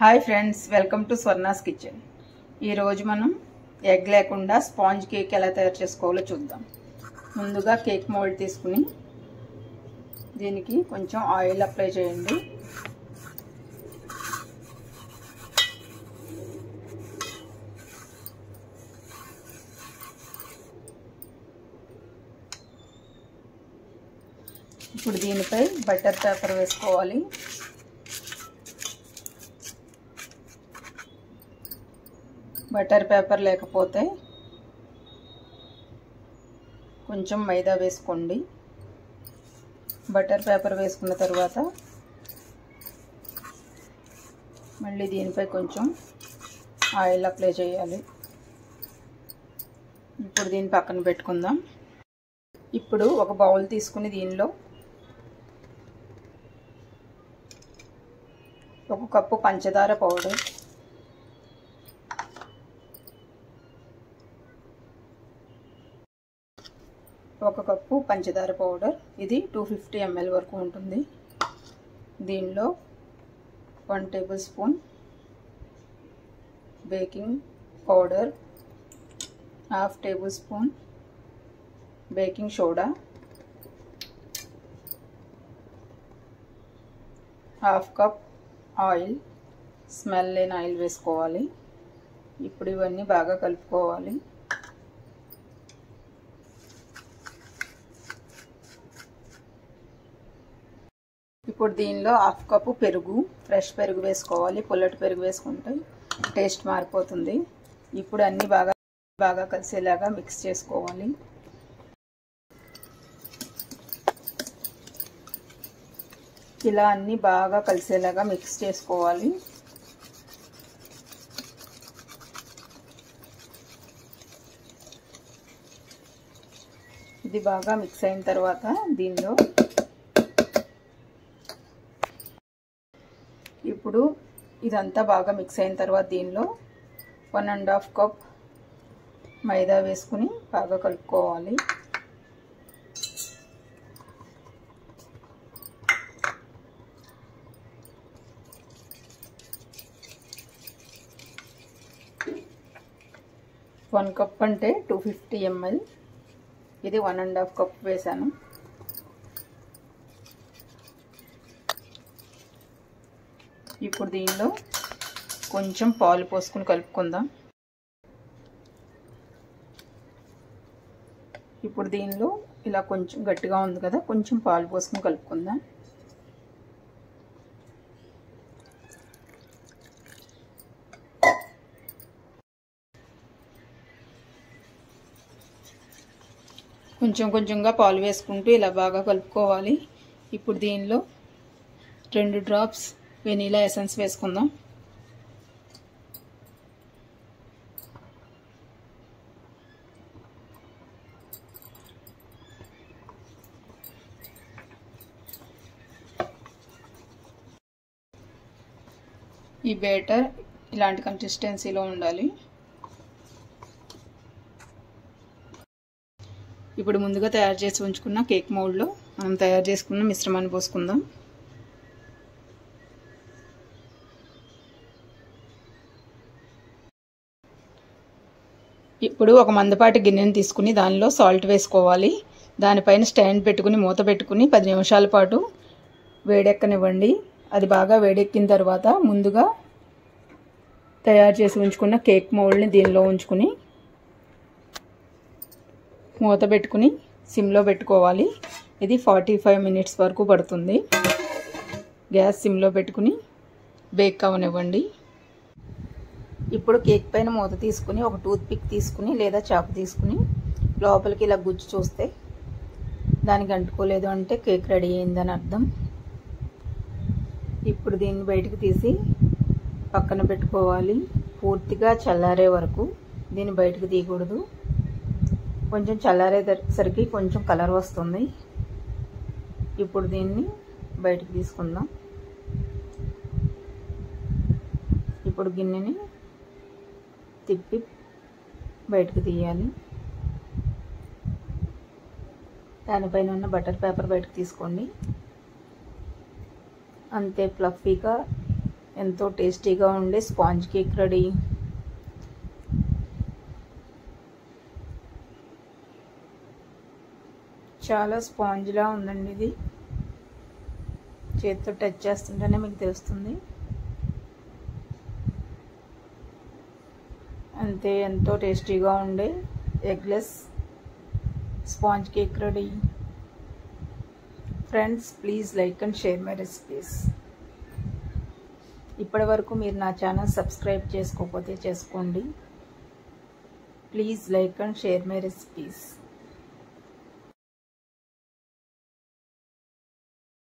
hi friends welcome to Swarna's kitchen ఈరోజు మనం egg లేకుండా స్పాంజ్ కేక్ ఎలా తయారు చేసుకోవాలో చూద్దాం ముందుగా కేక్ మోల్డ్ తీసుకుని దీనికి కొంచెం ఆయిల్ అప్లై చేయండి ఇప్పుడు దీనిపై బటర్ పేపర్ వేసుకోవాలి బటర్ పేపర్ లేకపోతే కొంచెం మైదా వేసుకోండి బటర్ పేపర్ వేసుకున్న తర్వాత మళ్ళీ దీనిపై కొంచెం ఆయిల్ అప్లై చేయాలి ఇప్పుడు దీన్ని పక్కన పెట్టుకుందాం ఇప్పుడు ఒక బౌల్ తీసుకుని దీనిలో ఒక కప్పు పంచదార పౌడర్ ఒక కప్పు పంచదార పౌడర్ ఇది టూ ఫిఫ్టీ ఎంఎల్ వరకు ఉంటుంది దీనిలో one tablespoon baking powder half tablespoon baking soda half cup oil smell లేని ఆయిల్ వేసుకోవాలి ఇప్పుడు ఇవన్నీ బాగా కలుపుకోవాలి ఇప్పుడు దీనిలో హాఫ్ కప్పు పెరుగు ఫ్రెష్ పెరుగు వేసుకోవాలి పుల్లటి పెరుగు వేసుకుంటే టేస్ట్ మారిపోతుంది ఇప్పుడు అన్నీ బాగా బాగా కలిసేలాగా మిక్స్ చేసుకోవాలి ఇలా అన్నీ బాగా కలిసేలాగా మిక్స్ చేసుకోవాలి ఇది బాగా మిక్స్ అయిన తర్వాత దీనిలో ఇప్పుడు ఇదంతా బాగా మిక్స్ అయిన తర్వాత దీనిలో వన్ అండ్ హాఫ్ కప్ మైదా వేసుకుని బాగా కలుపుకోవాలి వన్ కప్ అంటే టూ ఫిఫ్టీ ఎంఎల్ ఇది వన్ అండ్ హాఫ్ కప్ వేసాను ఇప్పుడు దీనిలో కొంచెం పాలు పోసుకుని కలుపుకుందాం ఇప్పుడు దీనిలో ఇలా కొంచెం గట్టిగా ఉంది కదా కొంచెం పాలు పోసుకుని కలుపుకుందాం కొంచెం కొంచెంగా పాలు వేసుకుంటూ ఇలా బాగా కలుపుకోవాలి ఇప్పుడు దీనిలో రెండు డ్రాప్స్ వెనీలా ఎసెన్స్ వేసుకుందాం ఈ బేటర్ ఇలాంటి కన్సిస్టెన్సీలో ఉండాలి ఇప్పుడు ముందుగా తయారు చేసి ఉంచుకున్న కేక్ మౌల్డ్లో మనం తయారు చేసుకున్న మిశ్రమాన్ని పోసుకుందాం ఇప్పుడు ఒక మందపాటి గిన్నెని తీసుకుని దానిలో సాల్ట్ వేసుకోవాలి దానిపైన స్టాండ్ పెట్టుకుని మూత పెట్టుకుని పది నిమిషాల పాటు వేడెక్కనివ్వండి అది బాగా వేడెక్కిన తర్వాత ముందుగా తయారు చేసి ఉంచుకున్న కేక్ మౌల్డ్ని దీనిలో ఉంచుకుని మూత పెట్టుకుని సిమ్లో పెట్టుకోవాలి ఇది ఫార్టీ ఫైవ్ మినిట్స్ వరకు పడుతుంది గ్యాస్ సిమ్లో పెట్టుకుని బేక్ అవనివ్వండి ఇప్పుడు కేక్ పైన మూత తీసుకుని ఒక టూత్ పిక్ తీసుకుని లేదా చాకు తీసుకుని లోపలికి ఇలా గుజ్జు చూస్తే దానికి అంటుకోలేదు అంటే కేక్ రెడీ అయిందని అర్థం ఇప్పుడు దీన్ని బయటకు తీసి పక్కన పెట్టుకోవాలి పూర్తిగా చల్లారే వరకు దీన్ని బయటకు తీయకూడదు కొంచెం చల్లారేసరికి కొంచెం కలర్ వస్తుంది ఇప్పుడు దీన్ని బయటకు తీసుకుందాం ఇప్పుడు గిన్నెని తిప్పి బయటకు తీయాలి దానిపైన ఉన్న బటర్ పేపర్ బయటకు తీసుకోండి అంతే ఫ్లఫీగా ఎంతో టేస్టీగా ఉండే స్పాంజ్ కేక్ రెడీ చాలా స్పాంజ్లా ఉందండి ఇది చేతితో టచ్ చేస్తుంటేనే మీకు తెలుస్తుంది అంతే ఎంతో టేస్టీగా ఉండే eggless sponge cake ready friends please like and share my recipes ఇప్పటి వరకు మీరు నా ఛానల్ సబ్స్క్రైబ్ చేసుకోకపోతే చేసుకోండి please like and share my recipes